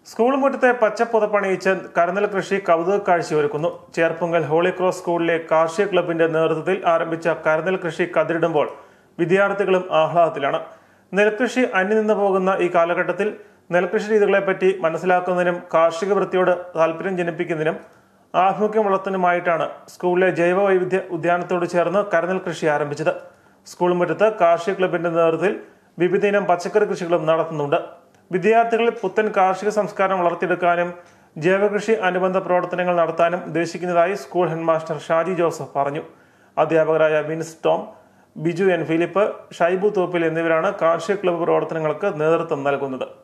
school മുറ്റത്തെ പച്ചപ്പുതപ്പണിയിച്ച് കരനെൽ കൃഷി കൗതുക കാഴ്ചയൊരുക്കുന്നു ചേർപ്പുങ്കൽ ഹോളി ക്രോസ് സ്കൂളിലെ കാർഷിക ക്ലബിന്റെ നേതൃത്വത്തിൽ ആരംഭിച്ച കരനെൽ കൃഷി കതിരിടുമ്പോൾ വിദ്യാർത്ഥികളും ആഹ്ലാദത്തിലാണ് നെൽകൃഷി അന്യം നിന്ന് പോകുന്ന ഈ കാലഘട്ടത്തിൽ നെൽകൃഷി രീതികളെപ്പറ്റി മനസ്സിലാക്കുന്നതിനും കാർഷിക വൃത്തിയോട് താല്പര്യം ജനിപ്പിക്കുന്നതിനും ആഭിമുഖ്യം വളർത്തുന്നതിനുമായിട്ടാണ് സ്കൂളിലെ ജൈവ വൈവിധ്യ ഉദ്യാനത്തോട് ചേർന്ന് കരനെൽ കൃഷി ആരംഭിച്ചത് സ്കൂൾ മുറ്റത്ത് കാർഷിക ക്ലബിന്റെ നേതൃത്വത്തിൽ വിവിധയിനം പച്ചക്കറി കൃഷികളും നടത്തുന്നുണ്ട് വിദ്യാർത്ഥികളിൽ പുത്തൻ കാർഷിക സംസ്കാരം വളർത്തിയെടുക്കാനും ജൈവകൃഷി അനുബന്ധ പ്രവർത്തനങ്ങൾ നടത്താനും ഉദ്ദേശിക്കുന്നതായി സ്കൂൾ ഹെഡ്മാസ്റ്റർ ഷാജി ജോസഫ് പറഞ്ഞു അധ്യാപകരായ വിൻസ് ടോം ബിജു എൻ ഫിലിപ്പ് ഷൈബു തോപ്പിൽ എന്നിവരാണ് കാർഷിക ക്ലബ്ബ് പ്രവർത്തനങ്ങൾക്ക് നേതൃത്വം നൽകുന്നത്